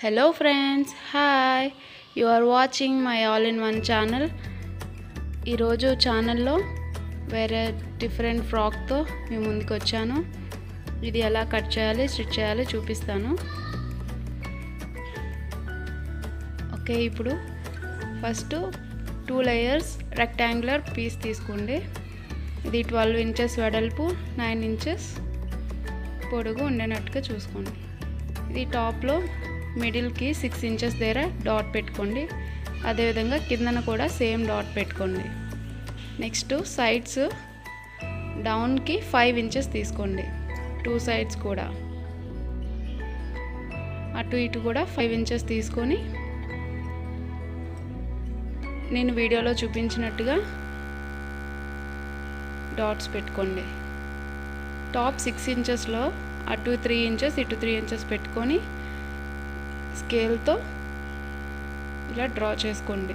hello friends hi you are watching my all in one channel ఈరోజు ఛానల్లో వేరే different ఫ్రాక్తో మీ ముందుకు వచ్చాను ఇది ఎలా కట్ చేయాలి స్టిచ్ చేయాలి చూపిస్తాను ఓకే ఇప్పుడు first two layers rectangular piece తీసుకోండి ఇది ట్వెల్వ్ ఇంచెస్ వెడల్పు నైన్ ఇంచెస్ పొడుగు ఉండేటట్టుగా చూసుకోండి ఇది టాప్లో మిడిల్కి సిక్స్ ఇంచెస్ దగ్గర డాట్ పెట్టుకోండి అదేవిధంగా కిందన కూడా సేమ్ డాట్ పెట్టుకోండి నెక్స్ట్ సైడ్స్ డౌన్కి ఫైవ్ ఇంచెస్ తీసుకోండి టూ సైడ్స్ కూడా అటు ఇటు కూడా ఫైవ్ ఇంచెస్ తీసుకొని నేను వీడియోలో చూపించినట్టుగా డాట్స్ పెట్టుకోండి టాప్ సిక్స్ ఇంచెస్లో అటు త్రీ ఇంచెస్ ఇటు త్రీ ఇంచెస్ పెట్టుకొని స్కేల్తో ఇలా డ్రా చేసుకోండి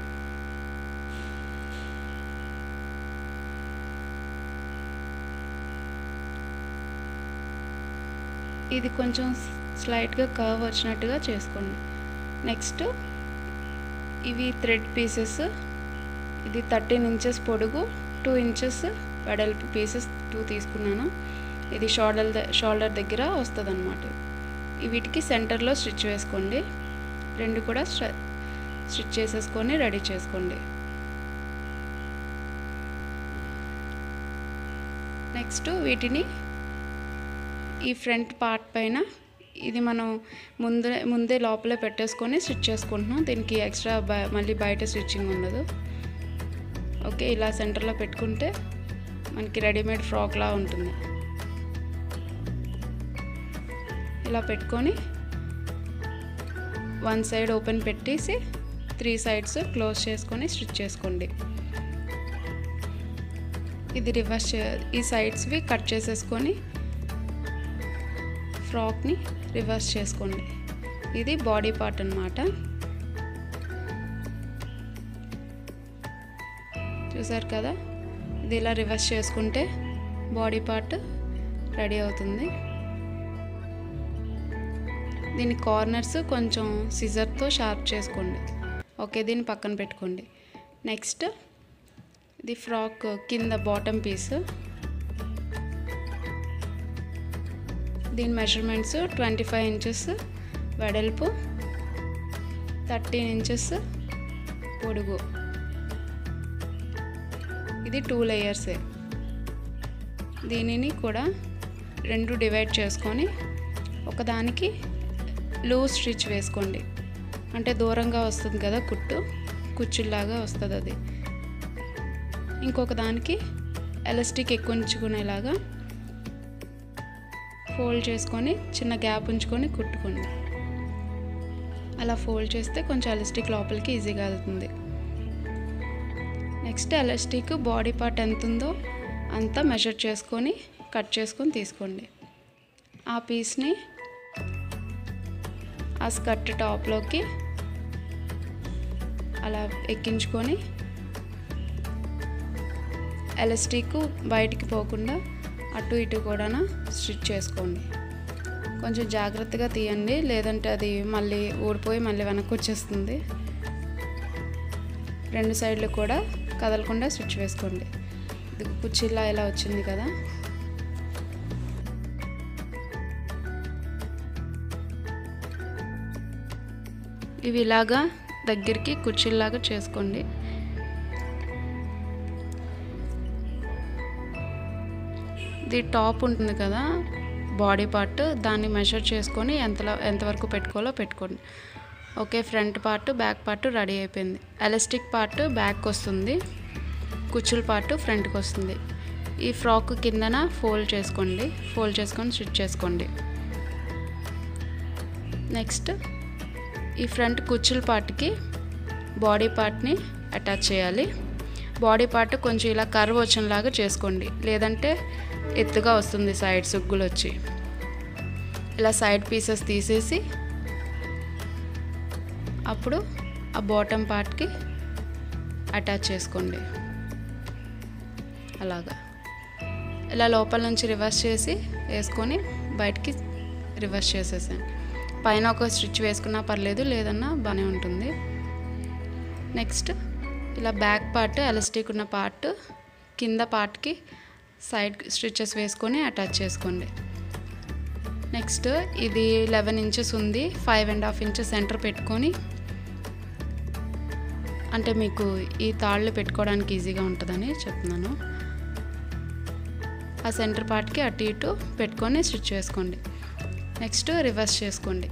ఇది కొంచెం స్లైట్గా కర్వ్ వచ్చినట్టుగా చేసుకోండి నెక్స్ట్ ఇవి థ్రెడ్ పీసెస్ ఇది థర్టీన్ ఇంచెస్ పొడుగు టూ ఇంచెస్ వెడల్పు పీసెస్ టూ తీసుకున్నాను ఇది షోల్డర్ షోల్డర్ దగ్గర వస్తుంది అనమాట వీటికి సెంటర్లో స్టిచ్ వేసుకోండి రెండు కూడా స్టిచ్ చేసేసుకొని రెడీ చేసుకోండి నెక్స్ట్ వీటిని ఈ ఫ్రంట్ పార్ట్ పైన ఇది మనం ముందే ముందే లోపలే పెట్టేసుకొని స్టిచ్ చేసుకుంటున్నాం దీనికి ఎక్స్ట్రా మళ్ళీ బయట స్టిచ్చింగ్ ఉండదు ఓకే ఇలా సెంటర్లో పెట్టుకుంటే మనకి రెడీమేడ్ ఫ్రాక్లా ఉంటుంది ఇలా పెట్టుకొని వన్ సైడ్ ఓపెన్ పెట్టేసి త్రీ సైడ్స్ క్లోజ్ చేసుకొని స్టిచ్ చేసుకోండి ఇది రివర్స్ ఈ సైడ్స్వి కట్ చేసేసుకొని ఫ్రాక్ని రివర్స్ చేసుకోండి ఇది బాడీ పార్ట్ అనమాట చూసారు కదా ఇది ఇలా రివర్స్ చేసుకుంటే బాడీ పార్ట్ రెడీ అవుతుంది దీని కార్నర్స్ కొంచెం సిజర్తో షార్ప్ చేసుకోండి ఓకే దీన్ని పక్కన పెట్టుకోండి నెక్స్ట్ ఇది ఫ్రాక్ కింద బాటమ్ పీస్ దీని మెజర్మెంట్స్ ట్వంటీ ఫైవ్ ఇంచెస్ వెడల్పు థర్టీన్ ఇంచెస్ పొడుగు ఇది టూ లేయర్సే దీనిని కూడా రెండు డివైడ్ చేసుకొని ఒకదానికి లూజ్ స్టిచ్ వేసుకోండి అంటే దూరంగా వస్తుంది కదా కుట్టు కుచ్చుల్లాగా వస్తుంది అది ఇంకొక దానికి ఎలాస్టిక్ ఎక్కువ ఉంచుకునేలాగా ఫోల్డ్ చేసుకొని చిన్న గ్యాప్ ఉంచుకొని కుట్టుకోండి అలా ఫోల్డ్ చేస్తే కొంచెం ఎలాస్టిక్ లోపలికి ఈజీగా వెళ్తుంది నెక్స్ట్ ఎలాస్టిక్ బాడీ పార్ట్ ఎంత ఉందో అంతా మెజర్ చేసుకొని కట్ చేసుకొని తీసుకోండి ఆ పీస్ని ఆ స్కర్ట్ టాప్లోకి అలా ఎక్కించుకొని ఎలాస్టిక్ బయటికి పోకుండా అటు ఇటు కూడా స్టిచ్ చేసుకోండి కొంచెం జాగ్రత్తగా తీయండి లేదంటే అది మళ్ళీ ఊడిపోయి మళ్ళీ వెనక్కి వచ్చేస్తుంది రెండు సైడ్లు కూడా కదలకుండా స్టిచ్ వేసుకోండి ఇది కుర్చీలా ఇలా వచ్చింది కదా ఇవి ఇలాగా దగ్గరికి కుర్చీలాగా చేసుకోండి ఇది టాప్ ఉంటుంది కదా బాడీ పార్ట్ దాన్ని మెషర్ చేసుకొని ఎంతలో ఎంతవరకు పెట్టుకోవాలో పెట్టుకోండి okay front part back part ready అయిపోయింది ఎలాస్టిక్ పార్ట్ బ్యాక్ వస్తుంది కుచ్చుల పార్ట్ ఫ్రంట్కి వస్తుంది ఈ ఫ్రాక్ కిందన ఫోల్డ్ చేసుకోండి ఫోల్డ్ చేసుకొని స్టిచ్ చేసుకోండి నెక్స్ట్ ఈ ఫ్రంట్ కుచ్చుల పార్ట్కి బాడీ పార్ట్ని అటాచ్ చేయాలి బాడీ పార్ట్ కొంచెం ఇలా కర్వ్ వచ్చేలాగా చేసుకోండి లేదంటే ఎత్తుగా వస్తుంది సైడ్ సుగ్గులు వచ్చి ఇలా సైడ్ పీసెస్ తీసేసి అప్పుడు ఆ బాటమ్ పార్ట్కి అటాచ్ చేసుకోండి అలాగా ఇలా లోపల నుంచి రివర్స్ చేసి వేసుకొని బయటికి రివర్స్ చేసేసాను పైన ఒక స్టిచ్ వేసుకున్నా పర్లేదు లేదన్నా బాగానే ఉంటుంది నెక్స్ట్ ఇలా బ్యాక్ పార్ట్ ఎలాస్టిక్ ఉన్న పార్ట్ కింద పార్ట్కి సైడ్ స్టిచెస్ వేసుకొని అటాచ్ చేసుకోండి నెక్స్ట్ ఇది లెవెన్ ఇంచెస్ ఉంది five and half inches centre పెట్టుకొని అంటే మీకు ఈ తాళ్ళు పెట్టుకోవడానికి ఈజీగా ఉంటుందని చెప్తున్నాను ఆ సెంటర్ పార్ట్కి అటు ఇటు పెట్టుకొని స్టిచ్ చేసుకోండి నెక్స్ట్ రివర్స్ చేసుకోండి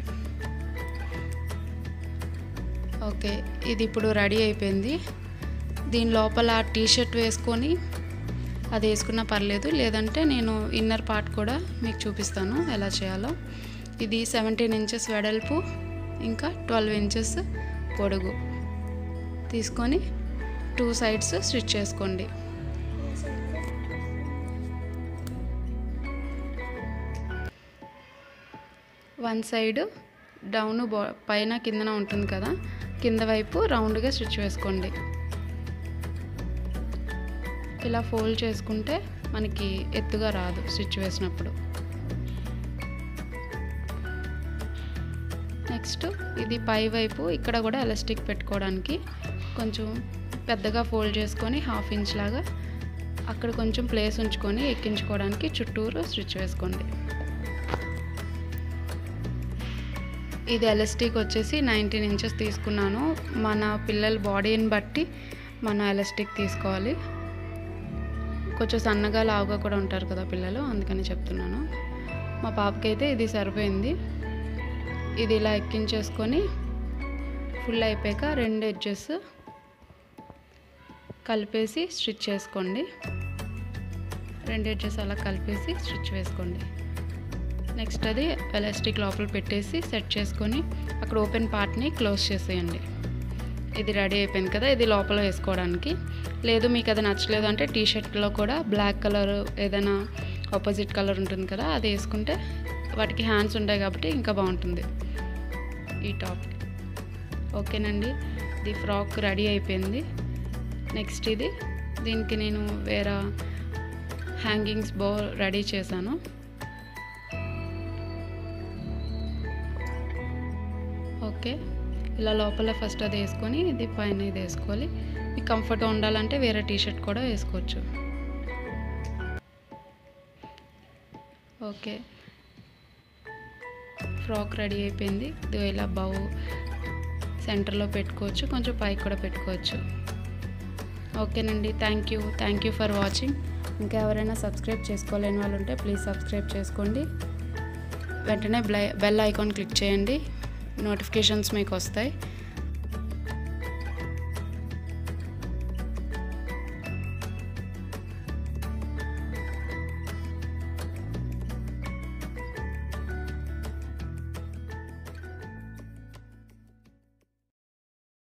ఓకే ఇది ఇప్పుడు రెడీ అయిపోయింది దీని లోపల టీ షర్ట్ వేసుకొని అది వేసుకున్నా పర్లేదు లేదంటే నేను ఇన్నర్ పార్ట్ కూడా మీకు చూపిస్తాను ఎలా చేయాలో ఇది సెవెంటీన్ ఇంచెస్ వెడల్పు ఇంకా ట్వెల్వ్ ఇంచెస్ పొడుగు తీసుకొని టూ సైడ్స్ స్టిచ్ చేసుకోండి వన్ సైడ్ డౌన్ బా పైన కిందన ఉంటుంది కదా కింద వైపు రౌండ్గా స్టిచ్ వేసుకోండి ఇలా ఫోల్డ్ చేసుకుంటే మనకి ఎత్తుగా రాదు స్టిచ్ వేసినప్పుడు నెక్స్ట్ ఇది పై వైపు ఇక్కడ కూడా ఎలాస్టిక్ పెట్టుకోవడానికి కొంచెం పెద్దగా ఫోల్డ్ చేసుకొని హాఫ్ ఇంచ్ లాగా అక్కడ కొంచెం ప్లేస్ ఉంచుకొని ఎక్కించుకోవడానికి చుట్టూరు స్టిచ్ వేసుకోండి ఇది ఎలాస్టిక్ వచ్చేసి నైన్టీన్ ఇంచెస్ తీసుకున్నాను మన పిల్లల బాడీని బట్టి మన ఎలాస్టిక్ తీసుకోవాలి కొంచెం సన్నగా లావుగా కూడా ఉంటారు కదా పిల్లలు అందుకని చెప్తున్నాను మా పాపకి అయితే ఇది సరిపోయింది ఇది ఇలా ఎక్కించేసుకొని ఫుల్ అయిపోయాక రెండు ఎడ్జెస్ కలిపేసి స్టిచ్ చేసుకోండి రెండు ఎడ్జెస్ అలా కలిపేసి స్టిచ్ వేసుకోండి నెక్స్ట్ అది ఎలాస్టిక్ లోపల పెట్టేసి సెట్ చేసుకొని అక్కడ ఓపెన్ పార్ట్ని క్లోజ్ చేసేయండి ఇది రెడీ అయిపోయింది కదా ఇది లోపల వేసుకోవడానికి లేదు మీకు అది నచ్చలేదు అంటే టీ షర్ట్లో కూడా బ్లాక్ కలర్ ఏదైనా ఆపోజిట్ కలర్ ఉంటుంది కదా అది వేసుకుంటే వాటికి హ్యాండ్స్ ఉంటాయి కాబట్టి ఇంకా బాగుంటుంది ఈ టాప్ ఓకేనండి ఇది ఫ్రాక్ రెడీ అయిపోయింది నెక్స్ట్ ఇది దీనికి నేను వేరే హ్యాంగింగ్స్ బో రెడీ చేశాను ఓకే ఇలా లోపల ఫస్ట్ అది వేసుకొని ఇది పైన ఇది వేసుకోవాలి మీకు కంఫర్ట్గా ఉండాలంటే వేరే టీ షర్ట్ కూడా వేసుకోవచ్చు ఓకే ఫ్రాక్ రెడీ అయిపోయింది ఇది ఇలా బౌ సెంటర్లో పెట్టుకోవచ్చు కొంచెం పైకి కూడా పెట్టుకోవచ్చు ఓకేనండి thank you thank you for watching ఇంకా ఎవరైనా సబ్స్క్రైబ్ చేసుకోలేని వాళ్ళు ఉంటే ప్లీజ్ సబ్స్క్రైబ్ చేసుకోండి వెంటనే బెల్ ఐకాన్ క్లిక్ చేయండి నోటిఫికేషన్స్ మీకు వస్తాయి